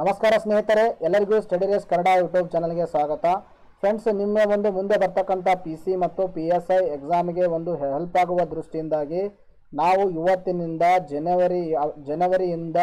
ನಮಸ್ಕಾರ ಸ್ನೇಹಿತರೆ ಎಲ್ಲರಿಗೂ ಸ್ಟಡಿ ರೇಸ್ ಕನ್ನಡ ಯೂಟ್ಯೂಬ್ ಚಾನಲ್ಗೆ ಸ್ವಾಗತ ಫ್ರೆಂಡ್ಸ್ ನಿಮ್ಮ ಒಂದು ಮುಂದೆ ಬರ್ತಕ್ಕಂಥ ಪಿ ಸಿ ಮತ್ತು ಪಿ ಎಸ್ ಐ ಎಕ್ಸಾಮ್ಗೆ ಒಂದು ಹೆಲ್ಪ್ ಆಗುವ ದೃಷ್ಟಿಯಿಂದಾಗಿ ನಾವು ಇವತ್ತಿನಿಂದ ಜನವರಿ ಜನವರಿಯಿಂದ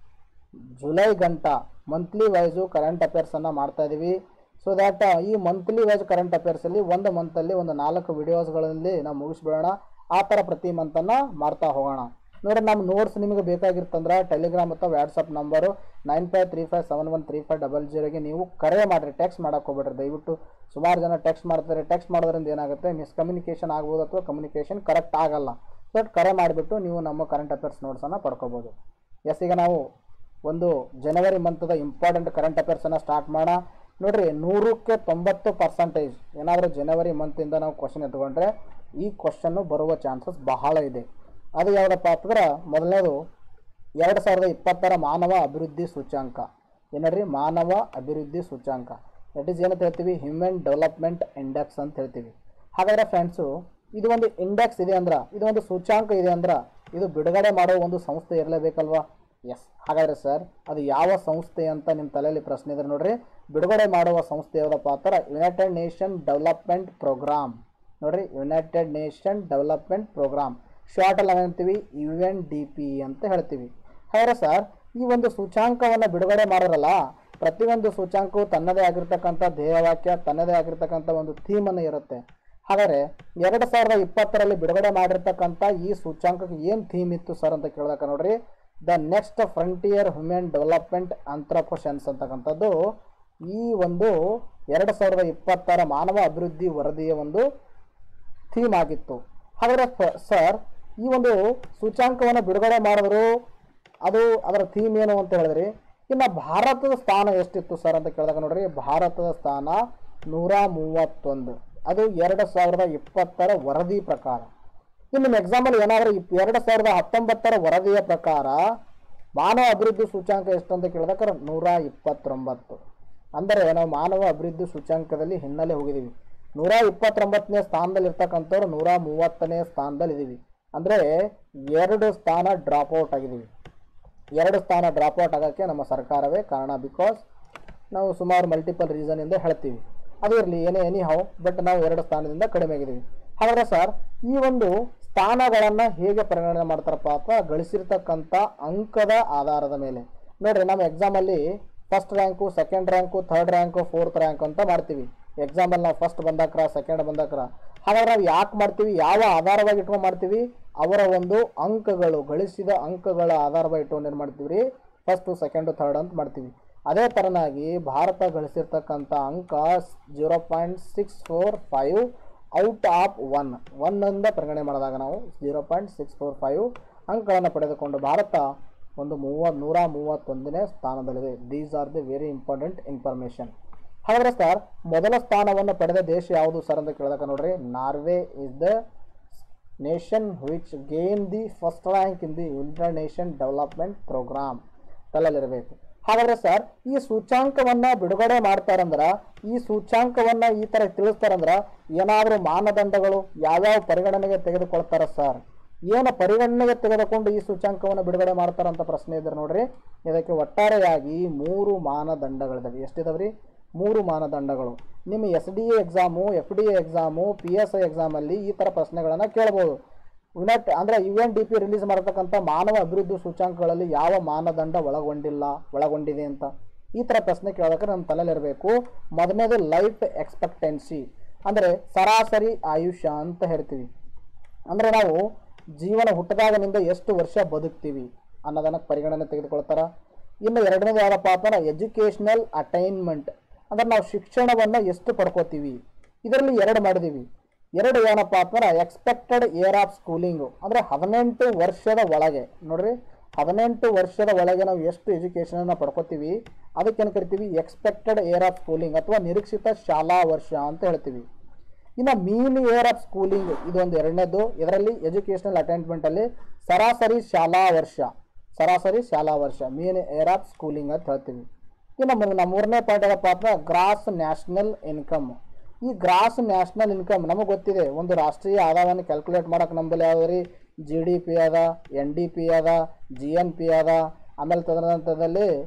ಜುಲೈ ಗಂಟ ಮಂತ್ಲಿ ವೈಸು ಕರೆಂಟ್ ಅಫೇರ್ಸನ್ನು ಮಾಡ್ತಾ ಇದ್ದೀವಿ ಸೊ ದ್ಯಾಟ್ ಈ ಮಂತ್ಲಿ ವೈಸ್ ಕರೆಂಟ್ ಅಫೇರ್ಸಲ್ಲಿ ಒಂದು ಮಂತಲ್ಲಿ ಒಂದು ನಾಲ್ಕು ವಿಡಿಯೋಸ್ಗಳಲ್ಲಿ ನಾವು ಮುಗಿಸ್ಬಿಡೋಣ ಆ ಥರ ಪ್ರತಿ ಮಂತನ್ನು ಮಾಡ್ತಾ ಹೋಗೋಣ ನೋಡಿ ನಮ್ಮ ನೋಟ್ಸ್ ನಿಮಗೆ ಬೇಕಾಗಿರ್ತಂದ್ರೆ ಟೆಲಿಗ್ರಾಮ್ ಅಥವಾ WhatsApp number nine five three five seven one three five double ಜೀರೋಗೆ ನೀವು ಕರೆ ಮಾಡಿರಿ ಟೆಕ್ಸ್ಟ್ ಮಾಡೋಕೆ ಹೋಗ್ಬೇಡ್ರಿ ದಯವಿಟ್ಟು ಸುಮಾರು ಜನ ಟೆಕ್ಸ್ಟ್ ಮಾಡ್ತಾರೆ ಟೆಕ್ಸ್ಟ್ ಮಾಡೋದ್ರಿಂದ ಏನಾಗುತ್ತೆ ಮಿಸ್ಕಮ್ಯುನಿಕೇಷನ್ ಆಗ್ಬೋದು ಅಥವಾ ಕಮ್ಯುನಿಕೇಷನ್ ಕರೆಕ್ಟ್ ಆಗಲ್ಲ ಸೊ ಕರೆ ಮಾಡಿಬಿಟ್ಟು ನೀವು ನಮ್ಮ ಕರೆಂಟ್ ಅಫೇರ್ಸ್ ನೋಟ್ಸನ್ನು ಪಡ್ಕೋಬೋದು ಎಸ್ ಈಗ ನಾವು ಒಂದು ಜನವರಿ ಮಂತದ ಇಂಪಾರ್ಟೆಂಟ್ ಕರೆಂಟ್ ಅಫೇರ್ಸನ್ನು ಸ್ಟಾರ್ಟ್ ಮಾಡೋಣ ನೋಡ್ರಿ ನೂರಕ್ಕೆ ತೊಂಬತ್ತು ಪರ್ಸೆಂಟೇಜ್ ಏನಾದರೂ ಜನವರಿ ಮಂತಿಂದ ನಾವು ಕ್ವಶನ್ ಎತ್ಕೊಂಡ್ರೆ ಈ ಕ್ವಶನ್ನು ಬರುವ ಚಾನ್ಸಸ್ ಬಹಳ ಇದೆ ಅದು ಯಾವುದಪ್ಪ ಅಂತಂದ್ರೆ ಮೊದಲನೇದು ಎರಡು ಸಾವಿರದ ಇಪ್ಪತ್ತರ ಮಾನವ ಅಭಿವೃದ್ಧಿ ಸೂಚ್ಯಾಂಕ ಏನಡ್ರಿ ಮಾನವ ಅಭಿವೃದ್ಧಿ ಸೂಚ್ಯಾಂಕ ದಟ್ ಈಸ್ ಏನಂತ ಹೇಳ್ತೀವಿ ಹ್ಯೂಮನ್ ಡೆವಲಪ್ಮೆಂಟ್ ಇಂಡೆಕ್ಸ್ ಅಂತ ಹೇಳ್ತೀವಿ ಹಾಗಾದ್ರೆ ಫ್ರೆಂಡ್ಸು ಇದು ಒಂದು ಇಂಡೆಕ್ಸ್ ಇದೆ ಅಂದ್ರೆ ಇದು ಒಂದು ಸೂಚ್ಯಾಂಕ ಇದೆ ಅಂದ್ರೆ ಇದು ಬಿಡುಗಡೆ ಮಾಡೋ ಒಂದು ಸಂಸ್ಥೆ ಇರಲೇಬೇಕಲ್ವಾ ಎಸ್ ಹಾಗಾದ್ರೆ ಸರ್ ಅದು ಯಾವ ಸಂಸ್ಥೆ ಅಂತ ನಿಮ್ಮ ತಲೆಯಲ್ಲಿ ಪ್ರಶ್ನೆ ಇದ್ರೆ ನೋಡ್ರಿ ಬಿಡುಗಡೆ ಮಾಡುವ ಸಂಸ್ಥೆ ಯಾವುದಪ್ಪ ಅಂತಾರೆ ಯುನೈಟೆಡ್ ನೇಷನ್ ಡೆವಲಪ್ಮೆಂಟ್ ಪ್ರೋಗ್ರಾಮ್ ನೋಡ್ರಿ United Nation Development Programme short ಅಲ್ಲಿ ಏನಂತೀವಿ ಯು ಎನ್ ಡಿ ಪಿ ಅಂತ ಹೇಳ್ತೀವಿ ಹಾಗಾದ್ರೆ ಸರ್ ಈ ಒಂದು ಸೂಚಾಂಕವನ್ನು ಬಿಡುಗಡೆ ಮಾಡೋರಲ್ಲ ಪ್ರತಿಯೊಂದು ಸೂಚಾಂಕವು ತನ್ನದೇ ಆಗಿರ್ತಕ್ಕಂಥ ಧ್ಯೇಯವಾಕ್ಯ ತನ್ನದೇ ಆಗಿರ್ತಕ್ಕಂಥ ಒಂದು ಥೀಮನ್ನು ಇರುತ್ತೆ ಹಾಗಾದರೆ ಎರಡು ಸಾವಿರದ ಇಪ್ಪತ್ತರಲ್ಲಿ ಬಿಡುಗಡೆ ಮಾಡಿರ್ತಕ್ಕಂಥ ಈ ಸೂಚಾಂಕಕ್ಕೆ ಏನು ಥೀಮ್ ಇತ್ತು ಸರ್ ಅಂತ ಕೇಳಿದಾಗ ನೋಡ್ರಿ the next frontier human development anthropocene ಅಂತಕ್ಕಂಥದ್ದು ಈ ಒಂದು ಎರಡು ಸಾವಿರದ ಇಪ್ಪತ್ತರ ಮಾನವ ಅಭಿವೃದ್ಧಿ ವರದಿಯ ಒಂದು ಥೀಮ್ ಆಗಿತ್ತು ಹಾಗಾದರೆ ಫ- ಸರ್ ಈ ಒಂದು ಸೂಚಾಂಕವನ್ನು ಬಿಡುಗಡೆ ಮಾಡಿದ್ರು ಅದು ಅದರ ಥೀಮ್ ಏನು ಅಂತ ಹೇಳಿದ್ರಿ ಇನ್ನು ಭಾರತದ ಸ್ಥಾನ ಎಷ್ಟಿತ್ತು ಸರ್ ಅಂತ ಕೇಳಿದಾಗ ನೋಡ್ರಿ ಭಾರತದ ಸ್ಥಾನ ನೂರ ಮೂವತ್ತೊಂದು ಅದು ಎರಡು ಸಾವಿರದ ಇಪ್ಪತ್ತರ ವರದಿ ಪ್ರಕಾರ ಇನ್ನು ನಿಮ್ಮ ಎಕ್ಸಾಮಲ್ಲಿ ಏನಾದರೂ ಇಪ್ ಎರಡು ಸಾವಿರದ ಹತ್ತೊಂಬತ್ತರ ವರದಿಯ ಪ್ರಕಾರ ಮಾನವ ಅಭಿವೃದ್ಧಿ ಸೂಚ್ಯಾಂಕ ಎಷ್ಟು ಅಂತ ಕೇಳಿದಾಗ ನೂರ ಇಪ್ಪತ್ತೊಂಬತ್ತು ಅಂದರೆ ನಾವು ಮಾನವ ಅಭಿವೃದ್ಧಿ ಸೂಚ್ಯಾಂಕದಲ್ಲಿ ಹಿನ್ನೆಲೆ ಹೋಗಿದ್ದೀವಿ ನೂರ ಇಪ್ಪತ್ತೊಂಬತ್ತನೇ ಸ್ಥಾನದಲ್ಲಿ ಇರ್ತಕ್ಕಂಥವ್ರು ನೂರ ಮೂವತ್ತನೇ ಸ್ಥಾನದಲ್ಲಿ ಇದ್ದೀವಿ ಅಂದರೆ ಎರಡು ಸ್ಥಾನ ಡ್ರಾಪ್ ಔಟ್ ಆಗಿದ್ದೀವಿ ಎರಡು ಸ್ಥಾನ ಡ್ರಾಪ್ ಔಟ್ ಆಗೋಕ್ಕೆ ನಮ್ಮ ಸರ್ಕಾರವೇ ಕಾರಣ ಬಿಕಾಸ್ ನಾವು ಸುಮಾರು ಮಲ್ಟಿಪಲ್ ರೀಸನಿಂದ ಹೇಳ್ತೀವಿ ಅದು ಇರಲಿ ಏನೇ ಎನಿ ಹೌ ಬಟ್ ನಾವು ಎರಡು ಸ್ಥಾನದಿಂದ ಕಡಿಮೆ ಆಗಿದ್ದೀವಿ ಹಾಗಾದ್ರೆ ಸರ್ ಈ ಒಂದು ಸ್ಥಾನಗಳನ್ನು ಹೇಗೆ ಪರಿಗಣನೆ ಮಾಡ್ತಾರಪ್ಪ ಅಥವಾ ಗಳಿಸಿರ್ತಕ್ಕಂಥ ಅಂಕದ ಆಧಾರದ ಮೇಲೆ ನೋಡ್ರಿ ನಮ್ಮ ಎಕ್ಸಾಮಲ್ಲಿ first rank second rank third rank fourth rank ಅಂತ ಮಾಡ್ತೀವಿ ಎಕ್ಸಾಮಲ್ಲಿ ನಾವು ಫಸ್ಟ್ ಬಂದಾಕ್ರ ಸೆಕೆಂಡ್ ಬಂದಾಕ್ರ ಹಾಗಾದ್ರೆ ನಾವು ಯಾಕೆ ಮಾಡ್ತೀವಿ ಯಾವ ಆಧಾರವಾಗಿ ಇಟ್ಕೊಂಡು ಮಾಡ್ತೀವಿ ಅವರ ಒಂದು ಅಂಕಗಳು ಗಳಿಸಿದ ಅಂಕಗಳ ಆಧಾರವಾಗಿ ಇಟ್ಕೊಂಡು ಏನು ಮಾಡ್ತೀವಿ ರೀ ಫಸ್ಟು ಸೆಕೆಂಡು ಥರ್ಡ್ ಅಂತ ಮಾಡ್ತೀವಿ ಅದೇ ಥರನಾಗಿ ಭಾರತ ಗಳಿಸಿರ್ತಕ್ಕಂಥ ಅಂಕ zero point six four five out of one ಒನ್ನಿಂದ ಪರಿಗಣನೆ ಮಾಡಿದಾಗ ನಾವು zero point six four five ಅಂಕಗಳನ್ನು ಪಡೆದುಕೊಂಡು ಭಾರತ ಒಂದು ಮೂವ ನೂರ ಮೂವತ್ತೊಂದನೇ ಸ್ಥಾನದಲ್ಲಿದೆ these are the very important information ಹಾಗಾದ್ರೆ ಸರ್ ಮೊದಲ ಸ್ಥಾನವನ್ನು ಪಡೆದ ದೇಶ ಯಾವುದು ಸರ್ ಅಂತ ಕೇಳಿದಾಗ ನೋಡ್ರಿ Norway is the nation which gain the first rank in the United Nation Development Programme ತಲೆಯಲ್ಲಿರಬೇಕು ಹಾಗಾದ್ರೆ ಸರ್ ಈ ಸೂಚಾಂಕವನ್ನ ಬಿಡುಗಡೆ ಮಾಡ್ತಾರಂದ್ರ ಈ ಸೂಚಾಂಕವನ್ನ ಈ ತರ ತಿಳಿಸ್ತಾರಂದ್ರ ಏನಾದರೂ ಮಾನದಂಡಗಳು ಯಾವ್ಯಾವ ಪರಿಗಣನೆಗೆ ತೆಗೆದುಕೊಳ್ತಾರ ಸರ್ ಏನು ಪರಿಗಣನೆಗೆ ತೆಗೆದುಕೊಂಡು ಈ ಸೂಚಾಂಕವನ್ನು ಬಿಡುಗಡೆ ಮಾಡ್ತಾರಂತ ಪ್ರಶ್ನೆ ಇದ್ರೆ ನೋಡ್ರಿ ಇದಕ್ಕೆ ಒಟ್ಟಾರೆಯಾಗಿ ಮೂರು ಮಾನದಂಡಗಳಿದಾವೆ ಎಷ್ಟಿದಾವ್ರಿ ಮೂರು ಮಾನದಂಡಗಳು ನಿಮ್ಮ ಎಸ್ ಡಿ ಎ ಎಕ್ಸಾಮು ಎಫ್ ಡಿ ಎ ಎಕ್ಸಾಮು ಪಿ ಎಸ್ ಐ ಎಕ್ಸಾಮಲ್ಲಿ ಈ ಥರ ಪ್ರಶ್ನೆಗಳನ್ನು ಕೇಳ್ಬೋದು ಯುನೈಟ್ ಅಂದರೆ U N D P release ಮಾಡತಕ್ಕಂಥ ಮಾನವ ಅಭಿವೃದ್ಧಿ ಸೂಚಾಂಕಗಳಲ್ಲಿ ಯಾವ ಮಾನದಂಡ ಒಳಗೊಂಡಿಲ್ಲ ಒಳಗೊಂಡಿದೆ ಅಂತ ಈ ಥರ ಪ್ರಶ್ನೆ ಕೇಳೋದಕ್ಕೆ ನಮ್ಮ ತಲೆಯಲ್ಲಿರಬೇಕು ಮೊದಲನೇದು ಲೈಫ್ ಎಕ್ಸ್ಪೆಕ್ಟೆನ್ಸಿ ಅಂದರೆ ಸರಾಸರಿ ಆಯುಷ್ಯ ಅಂತ ಹೇಳ್ತೀವಿ ಅಂದರೆ ನಾವು ಜೀವನ ಹುಟ್ಟಿದಾಗನಿಂದ ಎಷ್ಟು ವರ್ಷ ಬದುಕ್ತೀವಿ ಅನ್ನೋದನ್ನು ಪರಿಗಣನೆ ತೆಗೆದುಕೊಳ್ತಾರ ಇನ್ನು ಎರಡನೇದು ಯಾವುದಪ್ಪ ಅಂತಂದ್ರೆ ಎಜುಕೇಷ್ನಲ್ ಅಟೈನ್ಮೆಂಟ್ ಅಂದ್ರೆ ನಾವು ಶಿಕ್ಷಣವನ್ನು ಎಷ್ಟು ಪಡ್ಕೋತೀವಿ ಇದರಲ್ಲಿ ಎರಡು ಮಾಡಿದೀವಿ ಎರಡು ಏನಪ್ಪ ಅಂತಂದ್ರೆ ಎಕ್ಸ್ಪೆಕ್ಟೆಡ್ ಇಯರ್ ಆಫ್ ಸ್ಕೂಲಿಂಗು ಅಂದರೆ ಹದಿನೆಂಟು ವರ್ಷದ ಒಳಗೆ ನೋಡ್ರಿ ಹದಿನೆಂಟು ವರ್ಷದ ಒಳಗೆ ನಾವು ಎಷ್ಟು ಎಜುಕೇಷನನ್ನು ಪಡ್ಕೋತೀವಿ ಅದಕ್ಕೇನು ಕರಿತೀವಿ ಎಕ್ಸ್ಪೆಕ್ಟೆಡ್ ಇಯರ್ ಆಫ್ ಸ್ಕೂಲಿಂಗ್ ಅಥವಾ ನಿರೀಕ್ಷಿತ ಶಾಲಾ ವರ್ಷ ಅಂತ ಹೇಳ್ತೀವಿ ಇನ್ನು ಮೀನ್ ಇಯರ್ ಆಫ್ ಸ್ಕೂಲಿಂಗ್ ಇದೊಂದು ಎರಡನೇದು ಇದರಲ್ಲಿ ಎಜುಕೇಷನಲ್ ಅಟೆಂಡ್ಮೆಂಟಲ್ಲಿ ಸರಾಸರಿ ಶಾಲಾ ವರ್ಷ ಸರಾಸರಿ ಶಾಲಾ ವರ್ಷ ಮೀನ್ ಇಯರ್ ಆಫ್ ಸ್ಕೂಲಿಂಗ್ ಅಂತ ಹೇಳ್ತೀವಿ ಇನ್ನು ನಮ್ಮ ನಮ್ಮ ಮೂರನೇ ಪಾಯಿಂಟ್ ಏನಪ್ಪ ಅಂದ್ರೆ ಗ್ರಾಸ್ ನ್ಯಾಷನಲ್ ಇನ್ಕಮ್ ಈ ಗ್ರಾಸ್ ನ್ಯಾಷನಲ್ ಇನ್ಕಮ್ ನಮಗೆ ಗೊತ್ತಿದೆ ಒಂದು ರಾಷ್ಟ್ರೀಯ ಆದಾಯವನ್ನು ಕ್ಯಾಲ್ಕುಲೇಟ್ ಮಾಡೋಕೆ ನಮ್ಮಲ್ಲಿ ಯಾವ್ದು ರೀ ಜಿ ಡಿ ಪಿ ಅದ ಎನ್ ಡಿ ಪಿ ಅದ ಜಿ ಎನ್ ಪಿ ಅದ ಆಮೇಲೆ ತದನಂತರದಲ್ಲಿ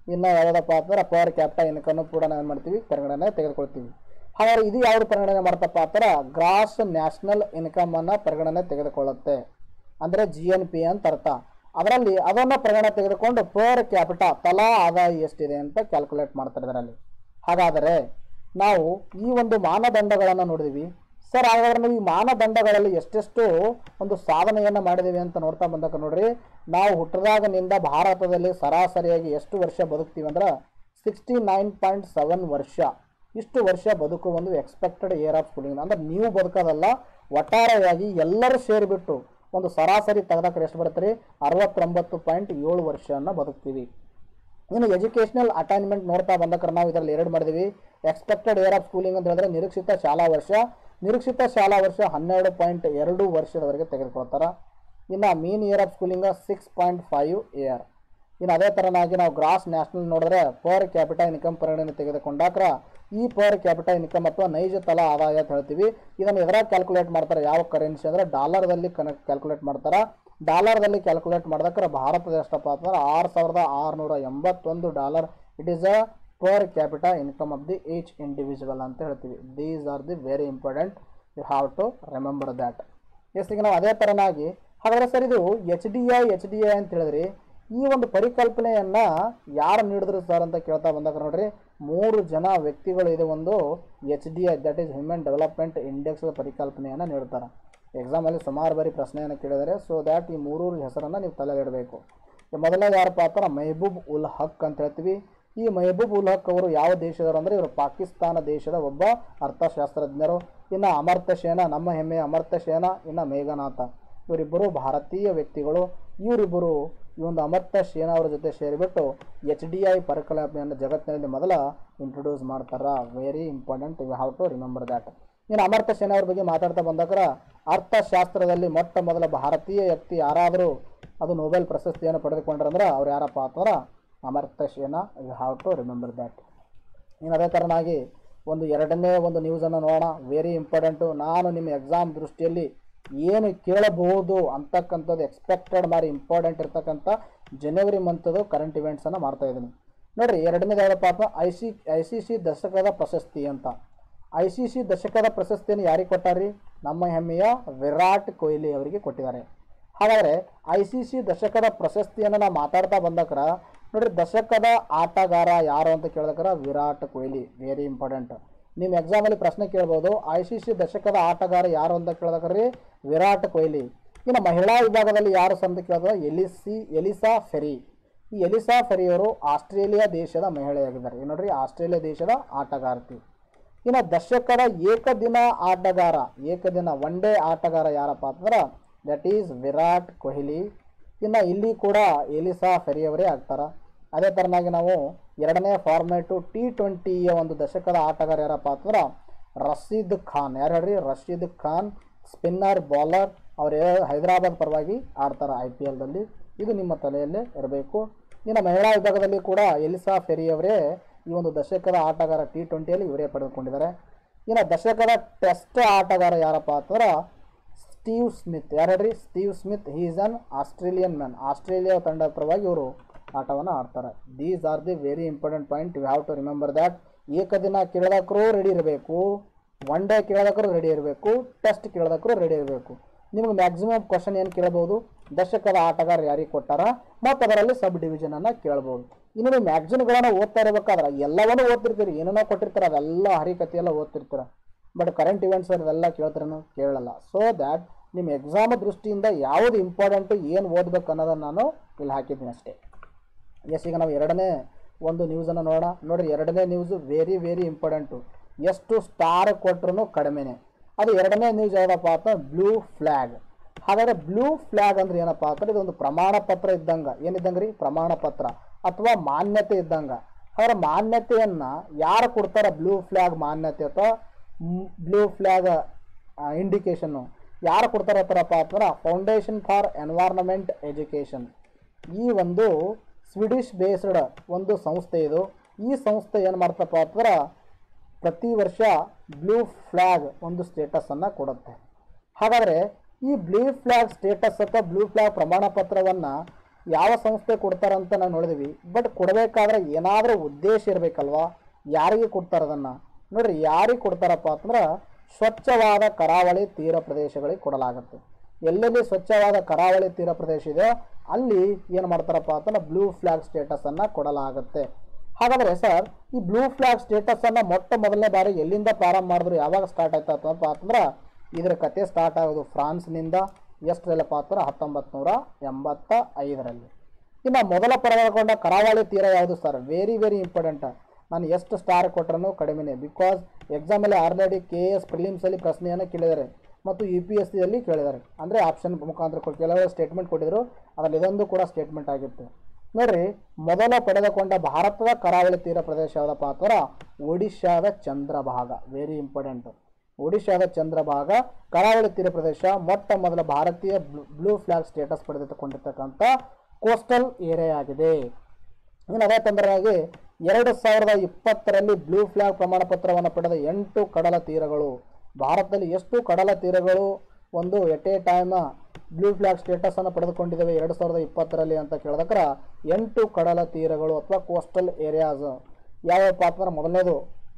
ಇನ್ನು ಯಾವುದಪ್ಪ ಅಂದ್ರೆ ಪರ್ ಕ್ಯಾಪಿಟ ಇನ್ಕಮ್ ಕೂಡ ನಾವು ಏನು ಮಾಡ್ತೀವಿ ಪರಿಗಣನೆ ತೆಗೆದುಕೊಳ್ತೀವಿ ಹಾಗಾದ್ರೆ ಇದು ಯಾವ್ದು ಪರಿಗಣನೆ ಮಾಡ್ತಪ್ಪ ಅಂದ್ರೆ ಗ್ರಾಸ್ ನ್ಯಾಷನಲ್ ಇನ್ಕಮ್ ಅನ್ನ ಪರಿಗಣನೆ ತೆಗೆದುಕೊಳ್ಳುತ್ತೆ ಅಂದ್ರೆ ಜಿ ಎನ್ ಪಿ ಅಂತ ಅರ್ಥ ಅದರಲ್ಲಿ ಅದನ್ನ ಪರಿಗಣನೆ ತೆಗೆದುಕೊಂಡು ಪರ್ ಕ್ಯಾಪಿಟ ತಲಾ ಆದಾಯ ಎಷ್ಟಿದೆ ಅಂತ ಕ್ಯಾಲ್ಕುಲೇಟ್ ಮಾಡ್ತಾರೆ ಇದರಲ್ಲಿ ಹಾಗಾದರೆ ನಾವು ಈ ಒಂದು ಮಾನದಂಡಗಳನ್ನು ನೋಡಿದ್ವಿ ಸರ್ ಹಾಗಾದ್ರೆ ನಾವು ಈ ಮಾನದಂಡಗಳಲ್ಲಿ ಎಷ್ಟೆಷ್ಟು ಒಂದು ಸಾಧನೆಯನ್ನು ಮಾಡಿದ್ದೀವಿ ಅಂತ ನೋಡ್ತಾ ಬಂದಾಗ ನೋಡ್ರಿ ನಾವು ಹುಟ್ಟಿದಾಗನಿಂದ ಭಾರತದಲ್ಲಿ ಸರಾಸರಿಯಾಗಿ ಎಷ್ಟು ವರ್ಷ ಬದುಕ್ತೀವಿ ಅಂದ್ರೆ ಸಿಕ್ಸ್ಟಿ ನೈನ್ ಪಾಯಿಂಟ್ ಸೆವೆನ್ ವರ್ಷ ಇಷ್ಟು ವರ್ಷ ಬದುಕು ಒಂದು ಎಕ್ಸ್ಪೆಕ್ಟೆಡ್ ಇಯರ್ ಆಫ್ ಸ್ಕೂಲಿಂಗ್ ಅಂದ್ರೆ ನೀವು ಬದುಕೋದಲ್ಲ ಒಟ್ಟಾರೆಯಾಗಿ ಎಲ್ಲರೂ ಸೇರಿಬಿಟ್ಟು ಒಂದು ಸರಾಸರಿ ತೆಗೆದಾಕ್ರೆ ಎಷ್ಟು ಬರುತ್ತೆ ರೀ ಅರವತ್ತೊಂಬತ್ತು ಪಾಯಿಂಟ್ ಏಳು ವರ್ಷನ ಬದುಕ್ತೀವಿ ಇನ್ನು ಎಜುಕೇಷನಲ್ ಅಟೈನ್ಮೆಂಟ್ ನೋಡ್ತಾ ಬಂದಕ್ರೆ ನಾವು ಇದರಲ್ಲಿ ಎರಡು ಮಾಡಿದ್ವಿ ಎಕ್ಸ್ಪೆಕ್ಟೆಡ್ ಇಯರ್ ಆಫ್ ಸ್ಕೂಲಿಂಗ್ ಅಂತ ಹೇಳಿದ್ರೆ ನಿರೀಕ್ಷಿತ ಶಾಲಾ ವರ್ಷ ನಿರೀಕ್ಷಿತ ಶಾಲಾ ವರ್ಷ ಹನ್ನೆರಡು ಪಾಯಿಂಟ್ ಎರಡು ವರ್ಷದವರೆಗೆ ತೆಗೆದುಕೊಳ್ತಾರೆ ಇನ್ನು mean year of schooling six point five year ಇನ್ನು ಅದೇ ಥರನಾಗಿ ನಾವು ಗ್ರಾಸ್ ನ್ಯಾಷನಲ್ ನೋಡಿದ್ರೆ ಪರ್ ಕ್ಯಾಪಿಟ ಇನ್ಕಮ್ ಪರಿಗಣನೆ ತೆಗೆದುಕೊಂಡಾಕ್ರ ಈ ಪರ್ ಕ್ಯಾಪಿಟ ಇನ್ಕಮ್ ಅಥವಾ ನೈಜ ತಲಾ ಆದಾಯ ಅಂತ ಹೇಳ್ತೀವಿ ಇದನ್ನು ಎದರಾಗ ಕ್ಯಾಲ್ಕುಲೇಟ್ ಮಾಡ್ತಾರೆ ಯಾವ ಕರೆನ್ಸಿ ಅಂದರೆ ಡಾಲರ್ದಲ್ಲಿ ಕನೆಕ್ಟ್ ಕ್ಯಾಲ್ಕುಲೇಟ್ ಮಾಡ್ತಾರೆ ಡಾಲರ್ದಲ್ಲಿ ಕ್ಯಾಲ್ಕುಲೇಟ್ ಮಾಡಿದಕ್ರೆ ಭಾರತದ ಎಷ್ಟಪ್ಪ ಅಂತಂದ್ರೆ ಆರು ಸಾವಿರದ ಆರುನೂರ ಎಂಬತ್ತೊಂದು dollar it is a per capita income of the each individual ಅಂತ ಹೇಳ್ತೀವಿ these are the very important you have to remember that yes ಈಗ ನಾವು ಅದೇ ಥರನಾಗಿ ಹಾಗಾದ್ರೆ ಸರ್ ಇದು H D I H D I ಅಂತ ಹೇಳಿದ್ರಿ ಈ ಒಂದು ಪರಿಕಲ್ಪನೆಯನ್ನ ಯಾರು ನೀಡಿದ್ರು ಸರ್ ಅಂತ ಕೇಳ್ತಾ ಬಂದಾಗ ನೋಡ್ರಿ ಮೂರು ಜನ ವ್ಯಕ್ತಿಗಳು ಇದು ಒಂದು H D I that is human development index ಪರಿಕಲ್ಪನೆಯನ್ನು ನೀಡ್ತಾರೆ ಎಕ್ಸಾಮಲ್ಲಿ ಸುಮಾರು ಬಾರಿ ಪ್ರಶ್ನೆಯನ್ನು ಕೇಳಿದರೆ ಸೊ ದ್ಯಾಟ್ ಈ ಮೂರು ಹೆಸರನ್ನು ನೀವು ತಲೆಗಿಡಬೇಕು ಮೊದಲನೇ ಯಾರಪ್ಪ ಅಂದ್ರೆ ಮೆಹಬೂಬ್ ಉಲ್ ಹಕ್ ಅಂತ ಹೇಳ್ತೀವಿ ಈ ಮೆಹಬೂಬ್ ಉಲ್ ಹಕ್ ಅವರು ಯಾವ ದೇಶದವರು ಅಂದರೆ ಇವರು ಪಾಕಿಸ್ತಾನ ದೇಶದ ಒಬ್ಬ ಅರ್ಥಶಾಸ್ತ್ರಜ್ಞರು ಇನ್ನು ಅಮರ್ತ್ಯ ಸೇನ ನಮ್ಮ ಹೆಮ್ಮೆಯ ಅಮರ್ತ್ಯ ಸೇನ ಇನ್ನು ಮೇಘನಾಥ ಇವರಿಬ್ಬರು ಭಾರತೀಯ ವ್ಯಕ್ತಿಗಳು ಇವರಿಬ್ಬರು ಈ ಒಂದು ಅಮರ್ತ್ಯ ಸೇನಾ ಅವರ ಜೊತೆ ಸೇರಿಬಿಟ್ಟು ಎಚ್ ಡಿ ಐ ಪರಿಕಲ್ಪನೆಯನ್ನು ಜಗತ್ತಿನಲ್ಲಿ ಮೊದಲ ಇಂಟ್ರೊಡ್ಯೂಸ್ ಮಾಡ್ತಾರ very important you have to remember that ಇನ್ನು ಅಮರ್ತ್ಯ ಸೇನಾ ಅವ್ರ ಬಗ್ಗೆ ಮಾತಾಡ್ತಾ ಬಂದಾಗ ಅರ್ಥಶಾಸ್ತ್ರದಲ್ಲಿ ಮೊಟ್ಟ ಮೊದಲ ಭಾರತೀಯ ವ್ಯಕ್ತಿ ಯಾರಾದರೂ ಅದು ನೊಬೆಲ್ ಪ್ರಶಸ್ತಿಯನ್ನು ಪಡೆದುಕೊಂಡ್ರಂದ್ರೆ ಅವ್ರು ಯಾರಪ್ಪ ಅಂತಂದ್ರೆ ಅಮರ್ತ್ಯ ಸೇನಾ you have to remember that ಇನ್ನು ಅದೇ ಥರನಾಗಿ ಒಂದು ಎರಡನೇ ಒಂದು ನ್ಯೂಸನ್ನು ನೋಡೋಣ ವೆರಿ ಇಂಪಾರ್ಟೆಂಟು ನಾನು ನಿಮ್ಮ ಎಕ್ಸಾಮ್ ದೃಷ್ಟಿಯಲ್ಲಿ ಏನು ಕೇಳಬಹುದು ಅಂತಕ್ಕಂಥದ್ದು ಎಕ್ಸ್ಪೆಕ್ಟೆಡ್ ಮಾರಿ ಇಂಪಾರ್ಟೆಂಟ್ ಇರ್ತಕ್ಕಂಥ ಜನವರಿ ಮಂತದು ಕರೆಂಟ್ ಇವೆಂಟ್ಸನ್ನು ಮಾಡ್ತಾ ಇದ್ದೀನಿ ನೋಡಿರಿ ಎರಡನೇದು ಯಾವುದಪ್ಪ ಅಥವಾ I C I C C ದಶಕದ ಪ್ರಶಸ್ತಿ ಅಂತ ಐ ಸಿ ಸಿ ದಶಕದ ಪ್ರಶಸ್ತಿಯನ್ನು ಯಾರಿಗೆ ಕೊಟ್ಟಾರ್ರಿ ನಮ್ಮ ಹೆಮ್ಮೆಯ ವಿರಾಟ್ ಕೊಹ್ಲಿ ಅವರಿಗೆ ಕೊಟ್ಟಿದ್ದಾರೆ ಹಾಗಾದರೆ ಐ ಸಿ ಸಿ ದಶಕದ ಪ್ರಶಸ್ತಿಯನ್ನು ನಾವು ಮಾತಾಡ್ತಾ ಬಂದಕ್ರ ನೋಡ್ರಿ ದಶಕದ ಆಟಗಾರ ಯಾರು ಅಂತ ಕೇಳಿದಕ್ರ ವಿರಾಟ್ ಕೊಹ್ಲಿ ವೆರಿ ಇಂಪಾರ್ಟೆಂಟ್ ನಿಮ್ಮ ಎಕ್ಸಾಮಲ್ಲಿ ಪ್ರಶ್ನೆ ಕೇಳ್ಬೋದು ಐ ಸಿ ಸಿ ದಶಕದ ಆಟಗಾರ ಯಾರು ಅಂತ ಕೇಳಿದಕ್ರಿ ವಿರಾಟ್ ಕೊಹ್ಲಿ ಇನ್ನು ಮಹಿಳಾ ವಿಭಾಗದಲ್ಲಿ ಯಾರು ಸರ್ ಅಂತ ಕೇಳಿದ್ರೆ ಎಲಿಸಿ ಎಲಿಸಾ ಫೆರಿ ಈ ಎಲಿಸಾ ಫೆರಿ ಅವರು ಆಸ್ಟ್ರೇಲಿಯಾ ದೇಶದ ಮಹಿಳೆಯಾಗಿದ್ದಾರೆ ಏನು ನೋಡ್ರಿ ಆಸ್ಟ್ರೇಲಿಯಾ ದೇಶದ ಆಟಗಾರ್ತಿ ಇನ್ನು ದಶಕದ ಏಕದಿನ ಆಟಗಾರ ಏಕದಿನ ಒನ್ ಡೇ ಆಟಗಾರ ಯಾರಪ್ಪ ಅಂತಂದ್ರೆ ದಟ್ ಈಸ್ ವಿರಾಟ್ ಕೊಹ್ಲಿ ಇನ್ನು ಇಲ್ಲಿ ಕೂಡ ಎಲಿಸಾ ಫೆರಿಯವರೇ ಆಗ್ತಾರ ಅದೇ ಥರನಾಗಿ ನಾವು ಎರಡನೇ ಫಾರ್ಮೇಟು ಟಿ ಟ್ವೆಂಟಿಯ ಒಂದು ದಶಕದ ಆಟಗಾರ ಯಾರಪ್ಪ ಅಂತಂದ್ರೆ ರಶೀದ್ ಖಾನ್ ಯಾರು ಹೇಳ್ರಿ ರಶೀದ್ ಖಾನ್ ಸ್ಪಿನ್ನರ್ ಬೌಲರ್ ಅವರು ಹೈದರಾಬಾದ್ ಪರವಾಗಿ ಆಡ್ತಾರೆ ಐ ಪಿ ಎಲ್ದಲ್ಲಿ ಇದು ನಿಮ್ಮ ತಲೆಯಲ್ಲೇ ಇರಬೇಕು ಇನ್ನು ಮಹಿಳಾ ವಿಭಾಗದಲ್ಲಿ ಕೂಡ ಎಲಿಸಾ ಫೆರಿಯವರೇ ಈ ಒಂದು ದಶಕದ ಆಟಗಾರ ಟಿ ಟ್ವೆಂಟಿಯಲ್ಲಿ ಇವರೇ ಪಡೆದುಕೊಂಡಿದ್ದಾರೆ ಇನ್ನು ದಶಕದ ಟೆಸ್ಟ್ ಆಟಗಾರ ಯಾರಪ್ಪ ಅಂತಂದ್ರೆ ಸ್ಟೀವ್ ಸ್ಮಿತ್ ಯಾರು ಹೇಳ್ರಿ Steve Smith he is an Australian man Australia ತಂಡದ ಪರವಾಗಿ ಇವರು ಆಟವನ್ನು ಆಡ್ತಾರೆ these are the very important point you have to remember that ಏಕದಿನ ಕೇಳೋದಕ್ಕರೂ ರೆಡಿ ಇರಬೇಕು ಒನ್ ಡೇ ಕೇಳೋದಕ್ಕೂ ರೆಡಿ ಇರಬೇಕು ಟೆಸ್ಟ್ ಕೇಳೋದಕ್ಕೂ ರೆಡಿ ಇರಬೇಕು ನಿಮಗೆ ಮ್ಯಾಕ್ಸಿಮಮ್ ಕ್ವಶನ್ ಏನು ಕೇಳಬಹುದು ದಶಕದ ಆಟಗಾರ ಯಾರಿಗೆ ಕೊಟ್ಟಾರ ಮತ್ತು ಅದರಲ್ಲಿ ಸಬ್ ಡಿವಿಷನನ್ನು ಕೇಳ್ಬೋದು ಇನ್ನು ನೀವು ಮ್ಯಾಗ್ಝಿನ್ಗಳನ್ನು ಓದ್ತಾ ಇರಬೇಕಾದ್ರೆ ಎಲ್ಲವನ್ನೂ ಓದ್ತಿರ್ತೀರಿ ಏನೇನೋ ಕೊಟ್ಟಿರ್ತಾರೆ ಅದೆಲ್ಲ ಹರಿಕತೆ ಎಲ್ಲ ಓದ್ತಿರ್ತೀರ ಬಟ್ ಕರೆಂಟ್ ಇವೆಂಟ್ಸ್ ಅದೆಲ್ಲ ಕೇಳ್ತಾರೇನು ಕೇಳಲ್ಲ ಸೊ ದ್ಯಾಟ್ ನಿಮ್ಮ ಎಕ್ಸಾಮ್ ದೃಷ್ಟಿಯಿಂದ ಯಾವುದು ಇಂಪಾರ್ಟೆಂಟು ಏನು ಓದ್ಬೇಕು ಅನ್ನೋದನ್ನು ನಾನು ಇಲ್ಲಿ ಹಾಕಿದ್ದೀನಿ ಅಷ್ಟೇ ಎಸ್ ಈಗ ನಾವು ಎರಡನೇ ಒಂದು ನ್ಯೂಸನ್ನು ನೋಡೋಣ ನೋಡಿರಿ ಎರಡನೇ ನ್ಯೂಸು ವೆರಿ ವೆರಿ ಇಂಪಾರ್ಟೆಂಟು ಎಷ್ಟು ಸ್ಟಾರ್ ಕೊಟ್ರು ಕಡಿಮೆನೆ ಅದು ಎರಡನೇ ನ್ಯೂಸ್ ಯಾವುದಪ್ಪ ಅಂತ ಬ್ಲೂ ಫ್ಲ್ಯಾಗ್ ಹಾಗಾದರೆ ಬ್ಲೂ ಫ್ಲ್ಯಾಗ್ ಅಂದ್ರೆ ಏನಪ್ಪ ಅಂತಂದ್ರೆ ಇದೊಂದು ಪ್ರಮಾಣ ಪತ್ರ ಇದ್ದಂಗೆ ಏನಿದ್ದಂಗೆ ರೀ ಪ್ರಮಾಣ ಪತ್ರ ಅಥವಾ ಮಾನ್ಯತೆ ಇದ್ದಂಗೆ ಹಾಗಾದ್ರೆ ಮಾನ್ಯತೆಯನ್ನು ಯಾರು ಕೊಡ್ತಾರೆ ಬ್ಲೂ ಫ್ಲ್ಯಾಗ್ ಮಾನ್ಯತೆ ಅಥವಾ ಬ್ಲೂ ಫ್ಲ್ಯಾಗ್ ಇಂಡಿಕೇಶನ್ನು ಯಾರು ಕೊಡ್ತಾರೆ ಅಂತಾರಪ್ಪ ಅಂತಂದ್ರೆ ಫೌಂಡೇಶನ್ ಫಾರ್ ಎನ್ವೈರ್ನಮೆಂಟ್ ಎಜುಕೇಷನ್ ಈ ಒಂದು ಸ್ವಿಡಿಷ್ ಬೇಸ್ಡ್ ಒಂದು ಸಂಸ್ಥೆ ಇದು ಈ ಸಂಸ್ಥೆ ಏನು ಮಾಡ್ತಪ್ಪ ಅಂತಂದ್ರೆ ಪ್ರತಿ ವರ್ಷ ಬ್ಲೂ ಫ್ಲ್ಯಾಗ್ ಒಂದು ಸ್ಟೇಟಸನ್ನು ಕೊಡುತ್ತೆ ಹಾಗಾದರೆ ಈ ಬ್ಲೂ ಫ್ಲ್ಯಾಗ್ ಸ್ಟೇಟಸ್ ಅಥವಾ ಬ್ಲೂ ಫ್ಲ್ಯಾಗ್ ಪ್ರಮಾಣ ಪತ್ರವನ್ನು ಯಾವ ಸಂಸ್ಥೆ ಕೊಡ್ತಾರಂತ ನಾವು ನೋಡಿದ್ವಿ ಬಟ್ ಕೊಡಬೇಕಾದ್ರೆ ಏನಾದರೂ ಉದ್ದೇಶ ಇರಬೇಕಲ್ವಾ ಯಾರಿಗೆ ಕೊಡ್ತಾರೆ ಅದನ್ನು ನೋಡ್ರಿ ಯಾರಿಗೆ ಕೊಡ್ತಾರಪ್ಪ ಅಂತಂದ್ರೆ ಸ್ವಚ್ಛವಾದ ಕರಾವಳಿ ತೀರ ಪ್ರದೇಶಗಳಿಗೆ ಕೊಡಲಾಗುತ್ತೆ ಎಲ್ಲೆಲ್ಲಿ ಸ್ವಚ್ಛವಾದ ಕರಾವಳಿ ತೀರ ಪ್ರದೇಶ ಇದೆ ಅಲ್ಲಿ ಏನು ಮಾಡ್ತಾರಪ್ಪ ಅಂತಂದ್ರೆ ಬ್ಲೂ ಫ್ಲಾಗ್ ಸ್ಟೇಟಸನ್ನು ಕೊಡಲಾಗುತ್ತೆ ಹಾಗಾದರೆ ಸರ್ ಈ ಬ್ಲೂ ಫ್ಲಾಗ್ ಸ್ಟೇಟಸನ್ನು ಮೊಟ್ಟ ಮೊದಲನೇ ಬಾರಿ ಎಲ್ಲಿಂದ ಪ್ರಾರಂಭ ಮಾಡಿದ್ರು ಯಾವಾಗ ಸ್ಟಾರ್ಟ್ ಆಯ್ತಪ್ಪ ಅಂತಂದ್ರೆ ಇದರ ಕತೆ ಸ್ಟಾರ್ಟ್ ಆಗೋದು ಫ್ರಾನ್ಸ್ನಿಂದ ಎಷ್ಟರಲ್ಲಪ್ಪ ಅಂತಂದ್ರೆ ಹತ್ತೊಂಬತ್ತು ನೂರ ಎಂಬತ್ತ ಐದರಲ್ಲಿ ಇನ್ನು ಮೊದಲ ಪರವಾಗೊಂಡ ಕರಾವಳಿ ತೀರ ಯಾವುದು ಸರ್ ವೆರಿ ವೆರಿ ಇಂಪಾರ್ಟೆಂಟ್ ನಾನು ಎಷ್ಟು ಸ್ಟಾರ್ ಕೊಟ್ರೂ ಕಡಿಮೆನೇ ಬಿಕಾಸ್ ಎಕ್ಸಾಮಲ್ಲಿ ಆಲ್ರೆಡಿ ಕೆ ಎಸ್ ಪ್ರಿಲಿಮ್ಸಲ್ಲಿ ಪ್ರಶ್ನೆಯನ್ನು ಕೇಳಿದ್ದಾರೆ ಮತ್ತು ಯು ಪಿ ಎಸ್ ಸಿಯಲ್ಲಿ ಕೇಳಿದ್ದಾರೆ ಅಂದರೆ ಆಪ್ಷನ್ ಮುಖಾಂತರ ಕೊಟ್ಟು ಕೆಲವರು ಸ್ಟೇಟ್ಮೆಂಟ್ ಕೊಟ್ಟಿದ್ರು ಅದರಲ್ಲಿ ಇದೊಂದು ಕೂಡ ಸ್ಟೇಟ್ಮೆಂಟ್ ಆಗಿತ್ತು ನೋಡ್ರಿ ಮೊದಲ ಪಡೆದುಕೊಂಡ ಭಾರತದ ಕರಾವಳಿ ತೀರ ಪ್ರದೇಶ ಯಾವುದಪ್ಪ ಅಂತಂದ್ರೆ ಒಡಿಶಾದ ಚಂದ್ರಭಾಗ ವೆರಿ ಇಂಪಾರ್ಟೆಂಟ್ ಒಡಿಶಾದ ಚಂದ್ರಭಾಗ ಕರಾವಳಿ ತೀರ ಪ್ರದೇಶ ಮೊಟ್ಟ ಮೊದಲ ಭಾರತೀಯ ಬ್ಲೂ ಬ್ಲೂ ಫ್ಲಾಗ್ ಸ್ಟೇಟಸ್ ಪಡೆದುಕೊಂಡಿರ್ತಕ್ಕಂಥ ಕೋಸ್ಟಲ್ ಏರಿಯಾ ಆಗಿದೆ ಇನ್ನು ಅದೇ ತೊಂದರೆಯಾಗಿ ಎರಡು ಸಾವಿರದ ಇಪ್ಪತ್ತರಲ್ಲಿ ಬ್ಲೂ ಫ್ಲಾಗ್ ಪ್ರಮಾಣ ಪತ್ರವನ್ನು ಪಡೆದ ಎಂಟು ಕಡಲ ತೀರಗಳು ಭಾರತದಲ್ಲಿ ಎಷ್ಟು ಕಡಲ ತೀರಗಳು ಒಂದು at a time blue flag ಸ್ಟೇಟಸನ್ನು ಪಡೆದುಕೊಂಡಿದ್ದಾವೆ ಎರಡು ಸಾವಿರದ ಇಪ್ಪತ್ತರಲ್ಲಿ ಅಂತ ಕೇಳಿದಕ್ರ ಎಂಟು ಕಡಲ ತೀರಗಳು ಅಥವಾ ಕೋಸ್ಟಲ್ ಏರಿಯಾಸ್ ಯಾವ್ಯಾವಪ್ಪ ಅಂತಂದ್ರೆ ಮೊದಲನೇದು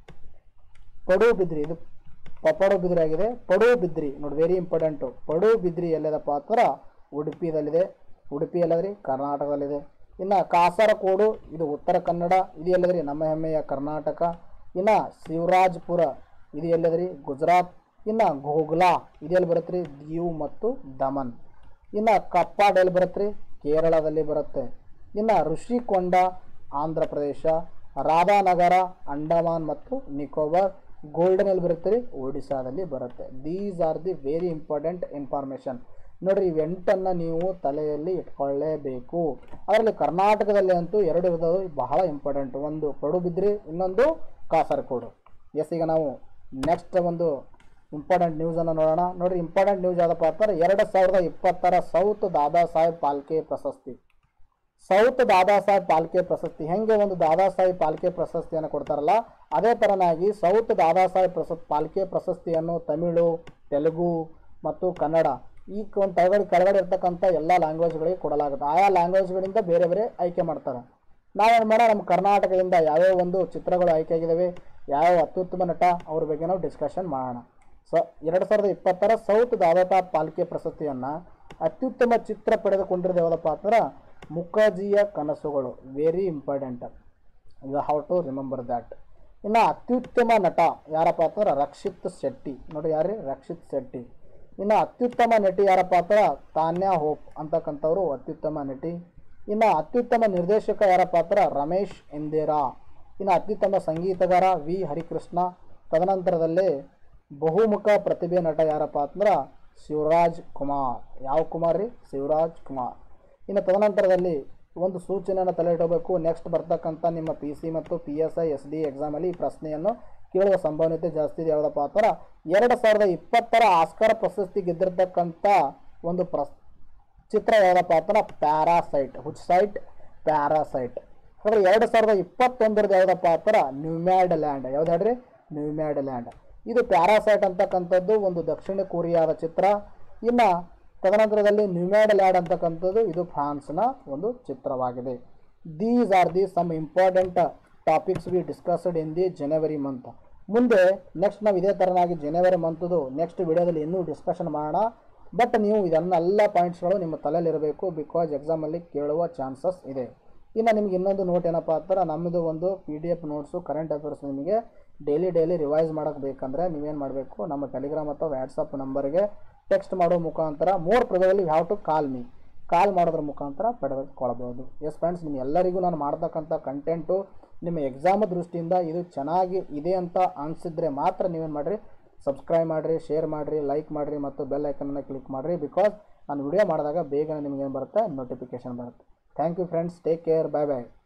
ಪಡು ಬಿದ್ರಿ ಇದು ಪ- ಪಡು ಬಿದ್ರಿ ಆಗಿದೆ ಪಡು ಬಿದ್ರಿ ನೋಡಿ ವೆರಿ ಇಂಪಾರ್ಟೆಂಟು ಪಡು ಬಿದ್ರಿ ಎಲ್ಲದಪ್ಪ ಅಂತಂದ್ರೆ ಉಡುಪಿದಲ್ಲಿದೆ ಉಡುಪಿ ಎಲ್ಲದ್ರಿ ಕರ್ನಾಟಕದಲ್ಲಿದೆ ಇನ್ನು ಕಾಸರಕೋಡು ಇದು ಉತ್ತರ ಕನ್ನಡ ಇದು ಎಲ್ಲದ್ರಿ ನಮ್ಮ ಹೆಮ್ಮೆಯ ಕರ್ನಾಟಕ ಇನ್ನು ಶಿವರಾಜ್ಪುರ ಇದು ಎಲ್ಲದ್ರಿ ಗುಜರಾತ್ ಇನ್ನು ಘೋಗ್ಲಾ ಇದು ಎಲ್ಲಿ ಬರುತ್ತೆ ರೀ ದೀವ್ ಮತ್ತು ದಮನ್ ಇನ್ನು ಕಪ್ಪಾಡ್ ಎಲ್ಲಿ ಬರುತ್ತೆ ರೀ ಕೇರಳದಲ್ಲಿ ಬರುತ್ತೆ ಇನ್ನು ಋಷಿಕೊಂಡ ಆಂಧ್ರ ಪ್ರದೇಶ ರಾಧಾನಗರ ಅಂಡಮಾನ್ ಮತ್ತು ನಿಕೋಬಾರ್ ಗೋಲ್ಡನ್ ಎಲ್ಲಿ ಬರುತ್ತೆ ರೀ ಒಡಿಶಾದಲ್ಲಿ ಬರುತ್ತೆ these are the very important information ನೋಡ್ರಿ ಇವೆಂಟನ್ನು ನೀವು ತಲೆಯಲ್ಲಿ ಇಟ್ಕೊಳ್ಳೇಬೇಕು ಅದರಲ್ಲಿ ಕರ್ನಾಟಕದಲ್ಲಿ ಅಂತೂ ಎರಡು ಇರೋದು ಬಹಳ ಇಂಪಾರ್ಟೆಂಟ್ ಒಂದು ಪಡುಬಿದ್ರಿ ಇನ್ನೊಂದು ಕಾಸರಕೋಡು ಎಸ್ ಈಗ ನಾವು ನೆಕ್ಸ್ಟ್ ಒಂದು ಇಂಪಾರ್ಟೆಂಟ್ ನ್ಯೂಸನ್ನು ನೋಡೋಣ ನೋಡ್ರಿ ಇಂಪಾರ್ಟೆಂಟ್ ನ್ಯೂಸ್ ಯಾವುದಪ್ಪ ಅಂತಂದ್ರೆ ಎರಡು ಸಾವಿರದ ಇಪ್ಪತ್ತರ ಸೌತ್ ದಾದಾ ಸಾಹೇಬ್ ಪಾಲ್ಕೆ ಪ್ರಶಸ್ತಿ ಸೌತ್ ದಾದಾ ಸಾಹೇಬ್ ಪಾಲ್ಕೆ ಪ್ರಶಸ್ತಿ ಹೆಂಗೆ ಒಂದು ದಾದಾ ಸಾಹೇಬ್ ಪಾಲ್ಕೆ ಪ್ರಶಸ್ತಿಯನ್ನು ಕೊಡ್ತಾರಲ್ಲ ಅದೇ ಥರನಾಗಿ ಸೌತ್ ದಾದಾ ಸಾಹೇಬ್ ಪ್ರಶ ಪಾಲ್ಕೆ ಪ್ರಶಸ್ತಿಯನ್ನು ತಮಿಳು ತೆಲುಗು ಮತ್ತು ಕನ್ನಡ ಈ ಒಂದು ತಳಗಡೆ ಕೆಳಗಡೆ ಇರ್ತಕ್ಕಂಥ ಎಲ್ಲ ಲ್ಯಾಂಗ್ವೇಜ್ಗಳಿಗೆ ಕೊಡಲಾಗುತ್ತೆ ಆಯಾ ಲ್ಯಾಂಗ್ವೇಜ್ಗಳಿಂದ ಬೇರೆ ಬೇರೆ ಆಯ್ಕೆ ಮಾಡ್ತಾರೆ ನಾವೇನು ಮಾಡೋಣ ನಮ್ಮ ಕರ್ನಾಟಕದಿಂದ ಯಾವ್ಯಾವ ಒಂದು ಚಿತ್ರಗಳು ಆಯ್ಕೆ ಆಗಿದ್ದಾವೆ ಯಾವ ಅತ್ಯುತ್ತಮ ನಟ ಅವ್ರ ಬಗ್ಗೆ ನಾವು ಡಿಸ್ಕಷನ್ ಮಾಡೋಣ ಸೊ ಎರಡು ಸಾವಿರದ ಇಪ್ಪತ್ತರ ಸೌತ್ ದಾದಾ ಪಾಲ್ಕೆ ಪ್ರಶಸ್ತಿಯನ್ನು ಅತ್ಯುತ್ತಮ ಚಿತ್ರ ಪಡೆದುಕೊಂಡಿರೋದು ಯಾವುದಪ್ಪ ಅಂದ್ರೆ ಮುಖರ್ಜಿಯ ಕನಸುಗಳು very important you have to remember that ಇನ್ನು ಅತ್ಯುತ್ತಮ ನಟ ಯಾರಪ್ಪ ಅಂತಂದ್ರೆ ರಕ್ಷಿತ್ ಶೆಟ್ಟಿ ನೋಡಿ ಯಾರು ರಕ್ಷಿತ್ ಶೆಟ್ಟಿ ಇನ್ನು ಅತ್ಯುತ್ತಮ ನಟಿ ಯಾರಪ್ಪ ಅಂದ್ರೆ ತಾನ್ಯಾ ಹೋಪ್ ಅಂತಕ್ಕಂಥವ್ರು ಅತ್ಯುತ್ತಮ ನಟಿ ಇನ್ನು ಅತ್ಯುತ್ತಮ ನಿರ್ದೇಶಕ ಯಾರಪ್ಪ ಅಂದ್ರೆ ರಮೇಶ್ ಇಂದಿರಾ ಇನ್ನು ಅತ್ಯುತ್ತಮ ಸಂಗೀತಗಾರ ವಿ ಹರಿಕೃಷ್ಣ ತದನಂತರದಲ್ಲಿ ಬಹುಮುಖ ಪ್ರತಿಭೆ ನಟ ಯಾರಪ್ಪ ಅಂದ್ರೆ ಶಿವರಾಜ್ ಕುಮಾರ್ ಯಾವ ಕುಮಾರ್ ರೀ ಶಿವರಾಜ್ ಕುಮಾರ್ ಇನ್ನು ತದನಂತರದಲ್ಲಿ ಒಂದು ಸೂಚನೆಯನ್ನು ತಲೆ ಇಡಬೇಕು ನೆಕ್ಸ್ಟ್ ಬರ್ತಕ್ಕಂಥ ನಿಮ್ಮ ಪಿ ಸಿ ಮತ್ತು P S I S D ಎಕ್ಸಾಮಲ್ಲಿ ಈ ಪ್ರಶ್ನೆಯನ್ನು ಕೇಳುವ ಸಂಭವನೀಯತೆ ಜಾಸ್ತಿ ಇದೆ ಯಾವುದಪ್ಪ ಅಂದ್ರೆ ಎರಡು ಸಾವಿರದ ಇಪ್ಪತ್ತರ ಆಸ್ಕರ್ ಪ್ರಶಸ್ತಿ ಗೆದ್ದಿರ್ತಕ್ಕಂಥ ಒಂದು ಪ್ರಸ್ ಚಿತ್ರ ಯಾವುದಪ್ಪ ಅಂತಂದ್ರೆ ಪ್ಯಾರಾಸೈಟ್ ಹುಚ್ ಸೈಟ್ ಪ್ಯಾರಾಸೈಟ್ ಹಾಗಾದ್ರೆ ಎರಡು ಸಾವಿರದ ಇಪ್ಪತ್ತೊಂದರದ್ದು ಯಾವುದಪ್ಪ ಅಂತಂದ್ರೆ ನ್ಯೂಮ್ಯಾಡ್ ಲ್ಯಾಂಡ್ ಯಾವ್ದು ಹೇಳ್ರಿ ನ್ಯೂಮ್ಯಾಡ್ ಲ್ಯಾಂಡ್ ಇದು ಪ್ಯಾರಾಸೈಟ್ ಅಂತಕ್ಕಂಥದ್ದು ಒಂದು ದಕ್ಷಿಣ ಕೊರಿಯಾದ ಚಿತ್ರ ಇನ್ನು ತದನಂತರದಲ್ಲಿ ನ್ಯೂಮ್ಯಾಡ್ ಲ್ಯಾಂಡ್ ಅಂತಕ್ಕಂಥದ್ದು ಇದು ಫ್ರಾನ್ಸ್ನ ಒಂದು ಚಿತ್ರವಾಗಿದೆ these are the some important topics we discussed in the January month ಮುಂದೆ ನೆಕ್ಸ್ಟ್ ನಾವು ಇದೇ ಥರನಾಗಿ ಜನವರಿ ಮಂತ್ದು ನೆಕ್ಸ್ಟ್ ವಿಡಿಯೋದಲ್ಲಿ ಇನ್ನೂ ಡಿಸ್ಕಷನ್ ಮಾಡೋಣ ಬಟ್ ನೀವು ಇದನ್ನೆಲ್ಲ ಪಾಯಿಂಟ್ಸ್ಗಳು ನಿಮ್ಮ ತಲೆಯಲ್ಲಿರಬೇಕು ಬಿಕಾಸ್ ಎಕ್ಸಾಮಲ್ಲಿ ಕೇಳುವ ಚಾನ್ಸಸ್ ಇದೆ ಇನ್ನು ನಿಮ್ಗೆ ಇನ್ನೊಂದು ನೋಟ್ ಏನಪ್ಪ ಅಂತಾರೆ ನಮ್ಮದು ಒಂದು P D F notes current affairs ನಿಮಗೆ ಡೈಲಿ ಡೈಲಿ ರಿವೈಸ್ ಮಾಡೋಕ್ಕೆ ಬೇಕಂದರೆ ನೀವೇನು ಮಾಡಬೇಕು ನಮ್ಮ ಟೆಲಿಗ್ರಾಮ್ ಅಥವಾ ವ್ಯಾಟ್ಸಪ್ ನಂಬರ್ಗೆ ಟೆಕ್ಸ್ಟ್ ಮಾಡೋ ಮುಖಾಂತರ ಮೋರ್ ಪ್ರದೇಶದಲ್ಲಿ have to call me call ಮಾಡೋದ್ರ ಮುಖಾಂತರ ಪಡೆದುಕೊಳ್ಳಬಹುದು ಎಸ್ ಫ್ರೆಂಡ್ಸ್ ನಿಮ್ಮ ಎಲ್ಲರಿಗೂ ನಾನು ಮಾಡ್ತಕ್ಕಂಥ ಕಂಟೆಂಟು ನಿಮ್ಮ ಎಕ್ಸಾಮ್ ದೃಷ್ಟಿಯಿಂದ ಇದು ಚೆನ್ನಾಗಿ ಇದೆ ಅಂತ ಅನಿಸಿದ್ರೆ ಮಾತ್ರ ನೀವೇನು ಮಾಡಿರಿ ಸಬ್ಸ್ಕ್ರೈಬ್ ಮಾಡಿರಿ ಶೇರ್ ಮಾಡಿರಿ ಲೈಕ್ ಮಾಡಿರಿ ಮತ್ತು ಬೆಲ್ ಐಕನನ್ನು ಕ್ಲಿಕ್ ಮಾಡಿರಿ ಬಿಕಾಸ್ ನಾನು ವಿಡಿಯೋ ಮಾಡಿದಾಗ ಬೇಗನೆ ನಿಮಗೇನು ಬರುತ್ತೆ ನೋಟಿಫಿಕೇಶನ್ ಬರುತ್ತೆ thank you friends take care bye bye